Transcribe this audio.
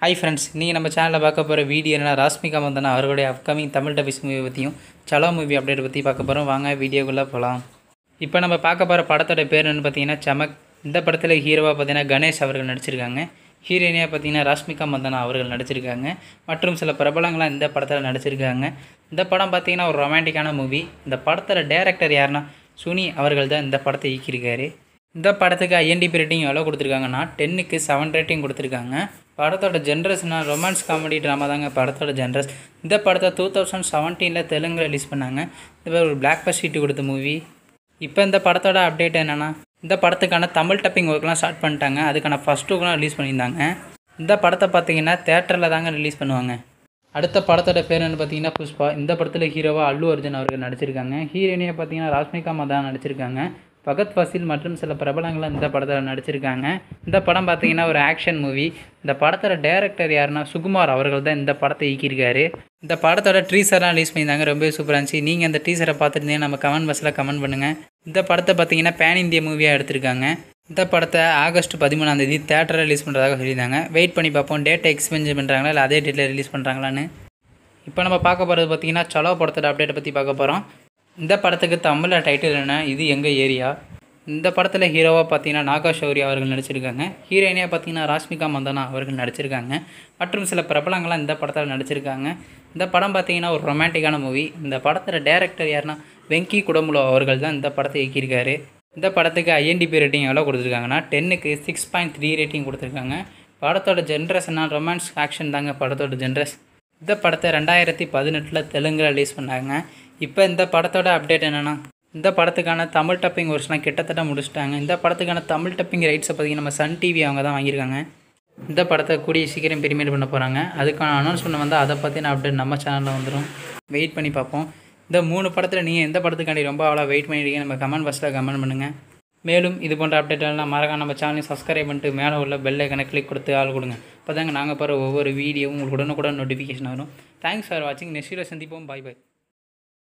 hi friends நீங்கள் நம்ம சேனலில் பார்க்க போகிற வீடியோ என்ன ராஸ்மிகா மந்தனா அவர்களுடைய அப்கமிங் தமிழ் டபிஸ் மூவி பற்றியும் சலோ மூவி அப்டேட் பற்றி பார்க்க போகிறோம் வாங்க வீடியோக்குள்ளே போகலாம் இப்போ நம்ம பார்க்க போகிற படத்தோட பேர் என்னன்னு பார்த்தீங்கன்னா சமக் இந்த படத்தில் ஹீரோவாக பார்த்தீங்கன்னா கணேஷ் அவர்கள் நடிச்சிருக்காங்க ஹீரோயினியாக பார்த்தீங்கன்னா ராஷ்மிகா மந்தனா அவர்கள் நடிச்சிருக்காங்க மற்றும் சில பிரபலங்களாம் இந்த படத்தில் நடிச்சிருக்காங்க இந்த படம் பார்த்தீங்கன்னா ஒரு ரொமான்டிக்கான மூவி இந்த படத்தோட டேரக்டர் யாருன்னா சுனி அவர்கள் தான் இந்த படத்தை இயக்கியிருக்காரு இந்த படத்துக்கு ஐஎன்டிபி ரேட்டிங் எவ்வளோ கொடுத்துருக்காங்கன்னா டென்னுக்கு செவன் ரேட்டிங் கொடுத்துருக்காங்க படத்தோட ஜென்ரஸ்னா ரொமான்ஸ் காமெடி ட்ராமா தாங்க படத்தோட ஜென்ரஸ் இந்த படத்தை டூ தௌசண்ட் செவன்டீனில் தெலுங்கு ரிலீஸ் பண்ணாங்க இது ஒரு பிளாக் பஸ் ஷீட்டு கொடுத்த மூவி இப்போ இந்த படத்தோட அப்டேட் என்னென்னா இந்த படத்துக்கான தமிழ் டப்பிங் ஒர்க்லாம் ஸ்டார்ட் பண்ணிட்டாங்க அதுக்கான ஃபஸ்ட் லுக்லாம் ரிலீஸ் பண்ணியிருந்தாங்க இந்த படத்தை பார்த்தீங்கன்னா தேட்டரில் தாங்க ரிலீஸ் பண்ணுவாங்க அடுத்த படத்தோட பேர் என்ன பார்த்தீங்கன்னா புஷ்பா இந்த படத்தில் ஹீரோவாக அல்லு அர்ஜுன் அவர்கள் நடிச்சிருக்காங்க ஹீரோயினியாக பார்த்தீங்கன்னா ராஷ்மிகா மதான் நடிச்சிருக்காங்க பகத் ஃபசில் மற்றும் சில பிரபலங்களும் இந்த படத்தில் நடிச்சிருக்காங்க இந்த படம் பார்த்தீங்கன்னா ஒரு ஆக்ஷன் மூவி இந்த படத்தோட டேரக்டர் யாருன்னா சுகுமார் அவர்கள் தான் இந்த படத்தை இயக்கியிருக்காரு இந்த படத்தோட ட்ரீசர்லாம் ரிலீஸ் பண்ணியிருந்தாங்க ரொம்பவே சூப்பராக இருந்துச்சு நீங்கள் அந்த டீசரை பார்த்துருந்தீங்க நம்ம கமெண்ட் பாக்ஸில் கமெண்ட் பண்ணுங்கள் இந்த படத்தை பார்த்தீங்கன்னா பேன் இந்திய மூவியாக எடுத்திருக்காங்க இந்த படத்தை ஆகஸ்ட் பதிமூணாம் தேதி தேட்டரில் ரிலீஸ் பண்ணுறதாக சொல்லியிருந்தாங்க வெயிட் பண்ணி பார்ப்போம் டேட்டை எக்ஸ்பென்ஸ் பண்ணுறாங்களா இல்லை அதே டேட்டில் ரிலீஸ் பண்ணுறாங்களான்னு இப்போ நம்ம பார்க்க போகிறது பார்த்தீங்கன்னா சலோ படத்தோட அப்டேட்டை பற்றி பார்க்க போகிறோம் இந்த படத்துக்கு தமிழில் டைட்டில் என்ன இது எங்கள் ஏரியா இந்த படத்தில் ஹீரோவாக பார்த்தீங்கன்னா நாகா ஷௌரி அவர்கள் நடிச்சிருக்காங்க ஹீரோயினியாக பார்த்தீங்கன்னா ராஷ்மிகா மந்தனா அவர்கள் நடிச்சிருக்காங்க மற்றும் சில பிரபலங்களாம் இந்த படத்தில் நடிச்சிருக்காங்க இந்த படம் பார்த்தீங்கன்னா ஒரு ரொமான்டிக்கான மூவி இந்த படத்தோட டேரக்டர் யாருன்னா வெங்கி குடமுலோ அவர்கள் தான் இந்த படத்தை இயக்கியிருக்காரு இந்த படத்துக்கு ஐஎன்டிபி ரேட்டிங் எவ்வளோ கொடுத்துருக்காங்கன்னா டென்னுக்கு சிக்ஸ் பாயிண்ட் த்ரீ ரேட்டிங் கொடுத்துருக்காங்க படத்தோட ஜென்ரஸ்னா ரொமான்ஸ் ஆக்ஷன் தாங்க படத்தோட ஜென்ரஸ் இந்த படத்தை ரெண்டாயிரத்தி பதினெட்டில் தெலுங்கில் ரிலீஸ் பண்ணாங்க இப்போ இந்த படத்தோட அப்டேட் என்னென்னா இந்த படத்துக்கான தமிழ் டப்பிங் வருஷம்லாம் கிட்டத்தட்ட முடிச்சிட்டாங்க இந்த படத்துக்கான தமிழ் டப்பிங் ரைட்ஸை பார்த்தீங்கன்னா நம்ம சன் டிவி அவங்க தான் வாங்கியிருக்காங்க இந்த படத்தை கூடிய சீக்கிரம் பிரிமேட் பண்ண போகிறாங்க அதுக்கான அனௌன்ஸ்மெண்ட் வந்தால் அதை பற்றின அப்டேட் நம்ம சேனலில் வந்துடும் வெயிட் பண்ணி பார்ப்போம் இந்த மூணு படத்தில் நீங்கள் எந்த படத்துக்காண்டி ரொம்ப அவ்வளோ வெயிட் பண்ணிருக்கீங்க நம்ம கமெண்ட் பாக்ஸில் கமெண்ட் பண்ணுங்கள் மேலும் இது போன்ற அப்டேட் எல்லாம் மறக்காம நம்ம சேனலையும் சப்ஸ்கிரைப் பண்ணிட்டு மேலே உள்ள பெல் ஐக்கனை கிளிக் கொடுத்து ஆள் கொடுங்க அப்போ தாங்க நாங்கள் போகிற ஒவ்வொரு வீடியோவும் உங்களுக்கு உடனுக்குடன் நோட்டிஃபிகேஷன் வரும் தேங்க்ஸ் ஃபார் வாட்சிங் நெக்ஸ்ட் வீடியோ சந்திப்போம் பை பை